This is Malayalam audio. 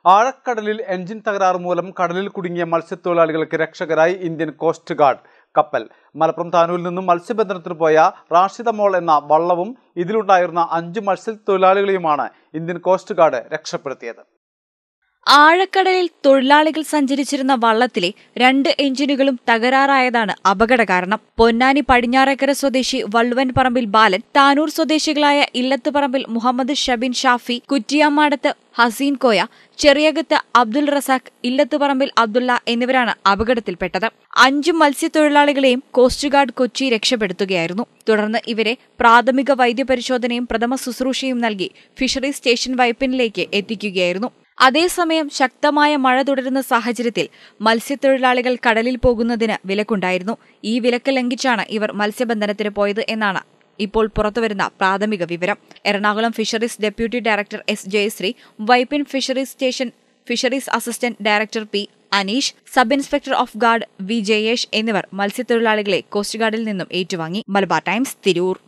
ആഴക്കടലിൽ എഞ്ചിൻ തകരാറ് മൂലം കടലിൽ കുടുങ്ങിയ മത്സ്യത്തൊഴിലാളികൾക്ക് രക്ഷകരായി ഇന്ത്യൻ കോസ്റ്റ് ഗാർഡ് കപ്പൽ മലപ്പുറം താനൂരിൽ നിന്നും മത്സ്യബന്ധനത്തിന് പോയ റാഷിദ മോൾ എന്ന വള്ളവും ഇതിലുണ്ടായിരുന്ന അഞ്ച് മത്സ്യത്തൊഴിലാളികളെയുമാണ് ഇന്ത്യൻ കോസ്റ്റ് ഗാർഡ് രക്ഷപ്പെടുത്തിയത് ആഴക്കടലിൽ തൊഴിലാളികൾ സഞ്ചരിച്ചിരുന്ന വള്ളത്തിലെ രണ്ട് എഞ്ചിനുകളും തകരാറായതാണ് അപകട കാരണം പൊന്നാനി പടിഞ്ഞാറേക്കര സ്വദേശി വള്ളുവൻ പറമ്പിൽ ബാലൻ താനൂർ സ്വദേശികളായ ഇല്ലത്തുപറമ്പിൽ മുഹമ്മദ് ഷബിൻ ഷാഫി കുറ്റിയാമാടത്ത് ഹസീൻ കോയ ചെറിയകത്ത് അബ്ദുൾ റസാഖ് ഇല്ലത്തുപറമ്പിൽ അബ്ദുള്ള എന്നിവരാണ് അപകടത്തിൽപ്പെട്ടത് അഞ്ചു മത്സ്യത്തൊഴിലാളികളെയും കോസ്റ്റ് ഗാർഡ് കൊച്ചി രക്ഷപ്പെടുത്തുകയായിരുന്നു തുടർന്ന് ഇവരെ പ്രാഥമിക വൈദ്യപരിശോധനയും പ്രഥമ ശുശ്രൂഷയും നൽകി ഫിഷറീസ് സ്റ്റേഷൻ വൈപ്പിനിലേക്ക് എത്തിക്കുകയായിരുന്നു അതേസമയം ശക്തമായ മഴ തുടരുന്ന സാഹചര്യത്തിൽ മത്സ്യത്തൊഴിലാളികൾ കടലിൽ പോകുന്നതിന് വിലക്കുണ്ടായിരുന്നു ഈ വിലക്ക് ലംഘിച്ചാണ് ഇവർ മത്സ്യബന്ധനത്തിന് പോയത് എന്നാണ് ഇപ്പോൾ പുറത്തുവരുന്ന പ്രാഥമിക വിവരം Ernakulam fisheries deputy director S Jayasree Vypin fisheries station fisheries assistant director P Aneesh sub inspector of guard V Jayesh എന്നിവർ മത്സ്യത്തൊഴിലാളികളെ കോസ്റ്റ് ഗാർഡിൽ നിന്നും ഏറ്റുവാങ്ങി മലബാർ ടൈംസ് തിരൂർ